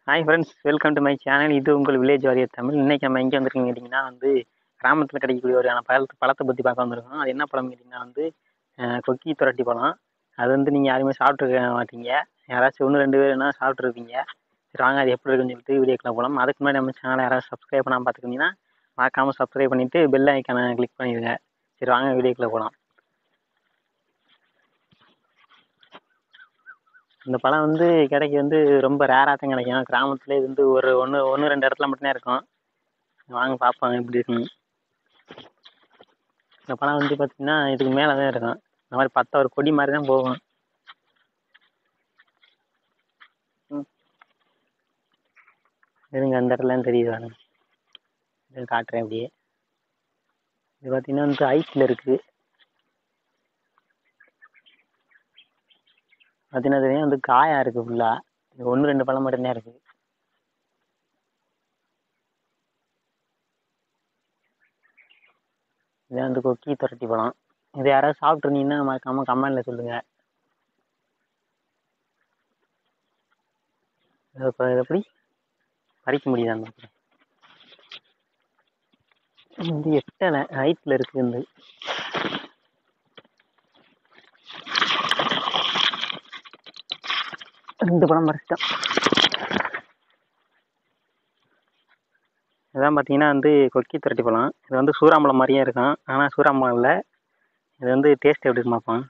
Hi friends welcome to my channel இது உங்கள் village warrior Tamil இன்றைக்கி நம்ம எங்கே வந்திருக்கோம் கேட்டிங்கன்னா வந்து கிராமத்தில் கிடைக்கக்கூடிய ஒரு பழத்தை பழத்தை பற்றி பார்க்க வந்திருக்கோம் அது என்ன பழம் கேட்டிங்கன்னா வந்து அஹ், கொக்கி துரட்டி பழம் அது வந்து நீங்கள் யாருமே சாப்பிட்ருக்க மாட்டீங்க யாராச்சும் ஒன்று ரெண்டு பேர் என்ன சாப்பிட்ருப்பீங்க சரி வாங்க அது எப்படி இருக்குன்னு சொல்லிட்டு வீடியோக்குள்ள போகலாம் அதுக்கு முன்னாடி நம்ம சேனலை யாராவது சப்ஸ்கிரைப் பண்ணாமல் பார்த்துக்கிட்டிங்கன்னா மறக்காமல் சப்ஸ்கிரைப் பண்ணிவிட்டு பெல் ஐக்கானை கிளிக் பண்ணிடுங்க சரி வாங்க வீடியோக்குள்ள போகலாம் இந்த பழம் வந்து கிடைக்க வந்து ரொம்ப ரேராக தான் கிடைக்கும் கிராமத்துல இது வந்து ஒரு ஒன்று ஒன்று ரெண்டு இடத்துல மட்டும்தான் இருக்கும் வாங்க பார்ப்பாங்க எப்படி இருக்குன்னு இந்த பழம் வந்து பார்த்திங்கன்னா இதுக்கு மேலே தான் இருக்கும் இந்த மாதிரி பத்த ஒரு கொடி மாதிரி தான் போகும் ம். இருங்க அந்த இடத்துலலாம் தெரியுது வாங்க இது காட்டுறேன் அப்படியே இது பார்த்திங்கன்னா வந்து ஐஸில் இருக்குது பார்த்தீங்கன்னா தெரியும் வந்து காயாக இருக்குது ஃபுல்லாக ஒன்று ரெண்டு பழம் மட்டும்தான் இருக்குது இதான் வந்து கொக்கி துரட்டி பழம் இது யாராவது சாப்பிட்ருந்தீங்கன்னா மறக்காமல் கமெண்டில் சொல்லுங்கள் இப்போ இது எப்படி பறிக்க முடியுதா அந்த பழம்? இது வந்து எட்டலை ஹைட்டில் இருக்குது வந்து ரெண்டு பழம் பறிச்சிட்டோம் இதான் பார்த்தீங்கன்னா வந்து கொக்கி துரட்டி பழம் இது வந்து சூறாம்பழம் மாதிரியே இருக்கும் ஆனால் சூறாம்பழம் இல்லை இது வந்து டேஸ்ட் எப்படி இருக்குன்னு பார்ப்போம்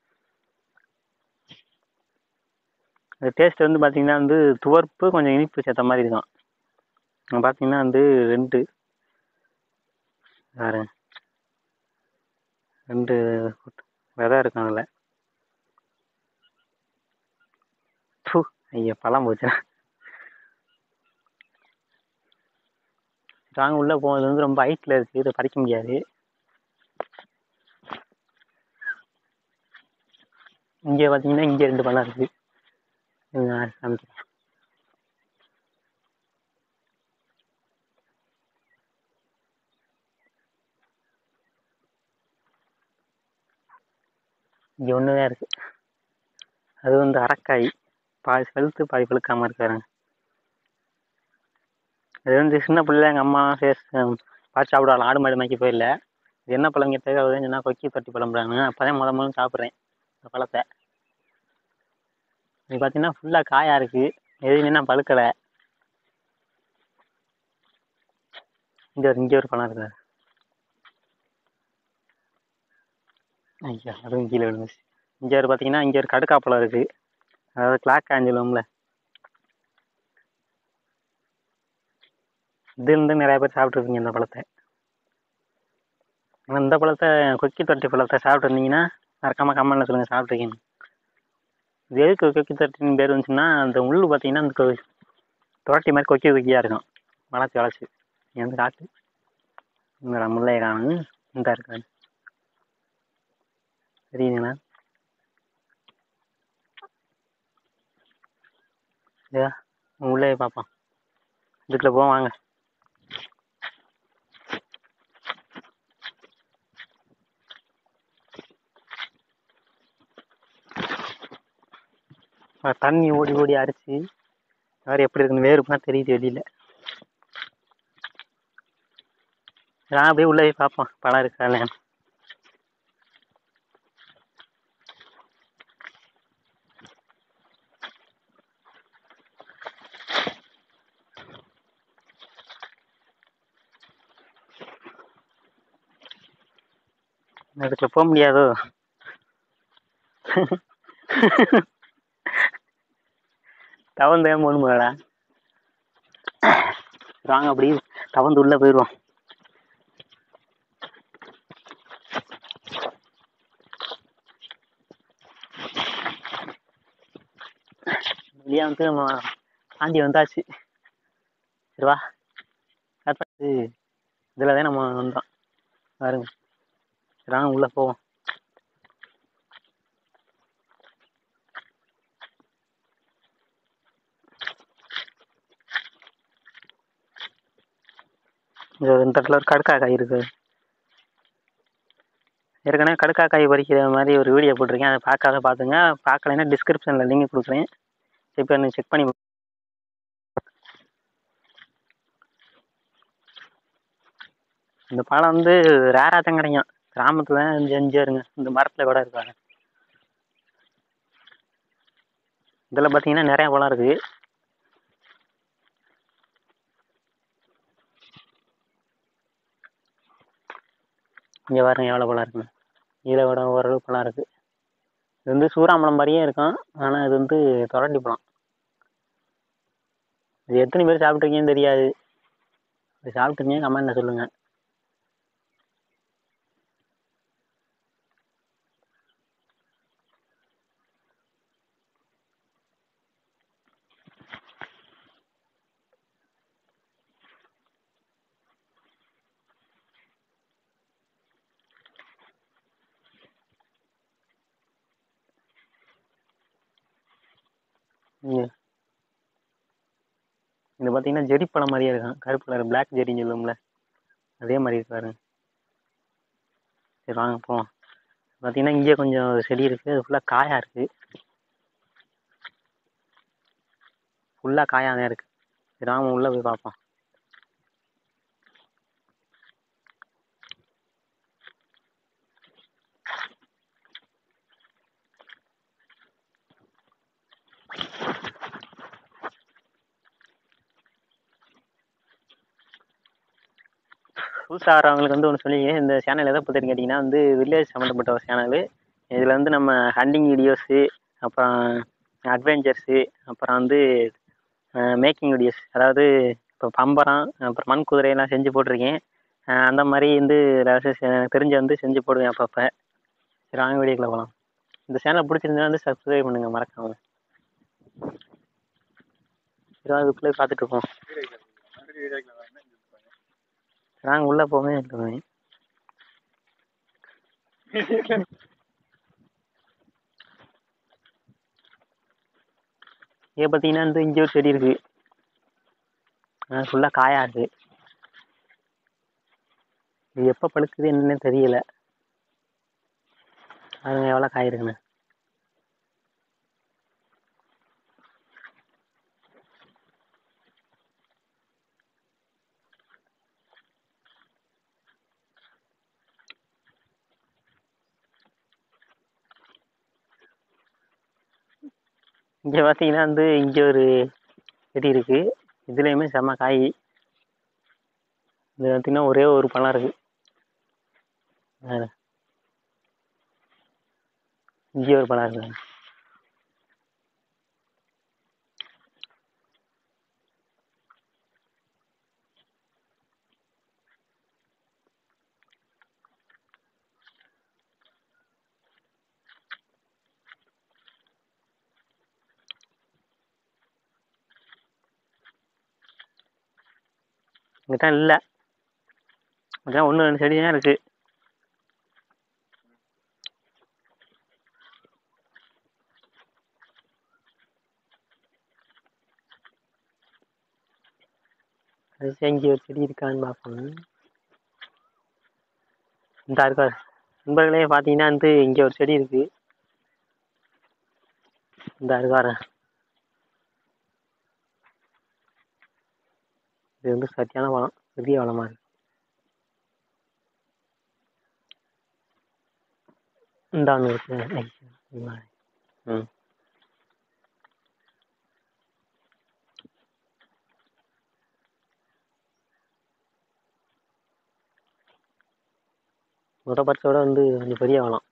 இது டேஸ்ட் வந்து பார்த்தீங்கன்னா வந்து துவர்ப்பு கொஞ்சம் இனிப்பு சேர்த்த மாதிரி இருக்கும் இங்க பார்த்தீங்கன்னா வந்து ரெண்டு வேறு ரெண்டு விதை இருக்கும் அதில் ஃபு ஐயா பழம் போச்சு வாங்க உள்ளே போகிறது வந்து ரொம்ப ஹைட்டில் இருக்குது இதை பறிக்க முடியாது இங்கே பார்த்தீங்கன்னா இங்கே ரெண்டு பழம் இருக்குது இருங்க, நான் காமிக்கிறேன் இங்கே ஒன்று தான் இருக்குது அது வந்து அரக்காய் பாதி செலுத்து பாதி பழுக்காமல் இருக்காருங்க இது வந்து சின்ன பிள்ளைல எங்கள் அம்மா ஃபேஸ் பார்த்து சாப்பிடுவாங்க ஆடு மாடு மேய்க்க போயிடல இது என்ன பழம் கேட்டாங்க அவர் சொன்னால் கொக்கி தொட்டி பழம்ன்றாங்க அப்போ தான் முத முதல்ல சாப்பிட்றேன் இந்த பழத்தை இது பார்த்தீங்கன்னா ஃபுல்லாக காயாக இருக்குது எதுவுமே இன்னும் பழுக்கலை இங்கே ஒரு இங்கே ஒரு பழம் இருக்குது ஐயா அதுவும் கீழே விழுந்துச்சு இங்கே ஒரு பார்த்தீங்கன்னா இங்கே ஒரு கடுக்கா பழம் இருக்குது அதாவது கிளாக் ஆஞ்சலும்ல இதுலேருந்து நிறைய பேர் சாப்பிட்ருப்பீங்க இந்த பழத்தை ஆனால் இந்த பழத்தை கொக்கி தொட்டி பழத்தை சாப்பிட்ருந்தீங்கன்னா மறக்காமல் கமெண்ட்டில் சொல்லுங்கள் சாப்பிட்ருக்கீங்க இது எதுக்கு கொக்கி தொட்டின்னு பேர் வந்துச்சுன்னா அந்த முள் பார்த்தீங்கன்னா அந்த கொ- துரட்டி மாதிரி கொக்கி கொக்கியாக இருக்கும் வளர்ச்சி வளர்ச்சி நீ வந்து காட்டு இந்த முல்லையை காணும் இந்த இருக்காது தெரியுதுங்களா இதா உள்ளே பார்ப்போம் இதுக்குள்ளே போவோம் வாங்க ஆ, தண்ணி ஓடி ஓடி அரிச்சு வேறு எப்படி இருக்குன்னு வேறுமா தெரியுது வெளியில் நான் அப்படியே உள்ளே போய் பார்ப்போம் பழம் இருக்கா இல்லையான்னு அதுக்குள்ள போக முடியாதோ தவந்தே போகணுமாடா வாங்க அப்படி தவந்து உள்ள போயிடுவோம் வெளியே வந்து நம்ம தாண்டி வந்தாச்சு சரி வா ஸ்டார்ட் பண்ணி இதில் தான் நம்ம வந்தோம் பாருங்க சரி வாங்க உள்ளே போவோம் இது இந்த இடத்துல ஒரு கடுக்கா காய் இருக்கு ஏற்கனவே கடுக்கா காய் பறிக்கிற மாதிரி ஒரு வீடியோ போட்டிருக்கேன் அதை பார்க்காத பார்த்துங்க பார்க்கலைன்னா டிஸ்கிரிப்ஷனில் லிங்க் கொடுக்குறேன் செக் பண்ணி செக் பண்ணி இந்த பழம் வந்து ரேராக தான் கிடைக்கும் கிராமத்தில் அஞ்சு அஞ்சு இருங்க இந்த மரத்தில் கூட இருக்காங்க இதில் பார்த்தீங்கன்னா நிறையா பழம் இருக்குது இங்கே பாருங்க எவ்வளோ பழம் இருக்குன்னு இதில் விட ஓரளவு பழம் இருக்குது இது வந்து சூறாம்பழம் மாதிரியே இருக்கும் ஆனால் இது வந்து தொரண்டி பழம் இது எத்தனை பேர் சாப்பிட்ருக்கீங்கன்னு தெரியாது இது சாப்பிட்ருக்கீங்க கமெண்ட்டில் சொல்லுங்கள் இங்கே இது பார்த்தீங்கன்னா ஜெடி பழம் மாதிரியே இருக்கும் கருப்பு கலர் பிளாக் ஜெரின்னு சொல்லுவோம்ல அதே மாதிரி இருக்கு பாருங்க சரி வாங்க போவோம் பார்த்தீங்கன்னா இங்கே கொஞ்சம் செடி இருக்குது அது ஃபுல்லாக காயாக இருக்குது ஃபுல்லாக காயாக தான் இருக்குது சரி வாங்க உள்ளே போய் பார்ப்போம் புதுசாக வரவங்களுக்கு வந்து ஒன்று சொல்லி இந்த சேனல் எதை பற்றின்னு கேட்டிங்கன்னா வந்து வில்லேஜ் சம்மந்தப்பட்ட ஒரு சேனலு இதில் வந்து நம்ம ஹண்டிங் வீடியோஸு அப்புறம் அட்வென்ச்சர்ஸு அப்புறம் வந்து மேக்கிங் வீடியோஸ் அதாவது இப்போ பம்பரம் அப்புறம் மண் குதிரையெல்லாம் செஞ்சு போட்டிருக்கேன் அஹ் அந்த மாதிரி வந்து ஏதாச்சும் செ- எனக்கு தெரிஞ்ச வந்து செஞ்சு போடுவேன் அப்பப்போ சரி வாங்க வீடியோக்குள்ள போகலாம் இந்த சேனல் பிடிச்சிருந்தா வந்து சப்ஸ்கிரைப் பண்ணுங்கள் மறக்காம சரி அதுக்குள்ளே பார்த்துட்டு இருப்போம் நாங்கள் உள்ளே போகவே இருக்கோம் இங்கே பார்த்தீங்கன்னா வந்து இங்கே ஒரு செடி இருக்குது ஃபுல்லாக காயாக இருக்குது இது எப்போ பழுக்குது என்னன்னே தெரியல அதுங்க எவ்வளோ காய் இருக்குன்னு இங்கே பார்த்தீங்கன்னா வந்து இங்கே ஒரு செடி இருக்குது இதுலேயுமே செம்ம காய் இது பார்த்தீங்கன்னா ஒரே ஒரு பழம் இருக்குது வேறு இங்கே ஒரு பழம் இருக்குது இங்கே தான் இல்லை அதான் ஒன்று ரெண்டு செடி தான் இருக்குது அது சரி, இங்கே ஒரு செடி இருக்கான்னு பார்ப்போம் இந்த இருக்கா நண்பர்களே பார்த்தீங்கன்னா வந்து இங்கே ஒரு செடி இருக்குது இந்த இருக்காரு இது வந்து சத்தியான பழம் பெரிய பழமா இருக்கு இந்த ஒன்று இருக்கு ஐ, இந்தா. ம் முட்டை பறிச்சோட வந்து கொஞ்சம் பெரிய பழம்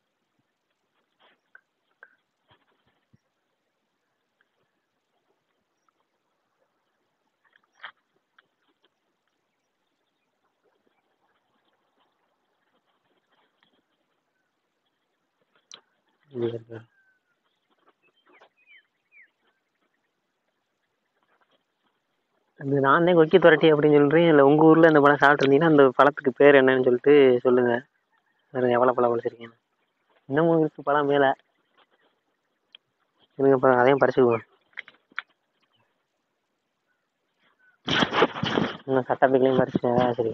இங்கே இருக்கு அது நான் தான் கொக்கி துரட்டி அப்படின்னு சொல்கிறேன் இல்லை உங்கள் ஊரில் இந்த பழம் சாப்பிட்ருந்தீங்கன்னா அந்த பழத்துக்கு பேர் என்னன்னு சொல்லிட்டு சொல்லுங்கள் வேறு எவ்வளோ பழம் பறிச்சிருக்கீங்க இன்னமும் இருக்கு பழம் மேலே இருங்க இப்போ அதையும் பறிச்சுக்குவோம் இன்னும் சட்டப்பிக்கலையும் பறிச்சு சரி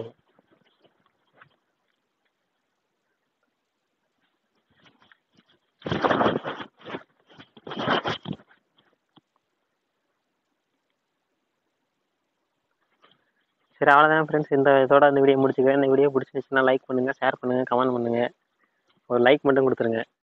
சரி அவ்வளோதான் ஃப்ரெண்ட்ஸ் இந்த இதோட இந்த வீடியோ முடிச்சுக்கிறேன் இந்த வீடியோ பிடிச்சிருந்துச்சுன்னா லைக் பண்ணுங்கள் ஷேர் பண்ணுங்கள் கமெண்ட் பண்ணுங்கள் ஒரு லைக் மட்டும் கொடுத்துருங்க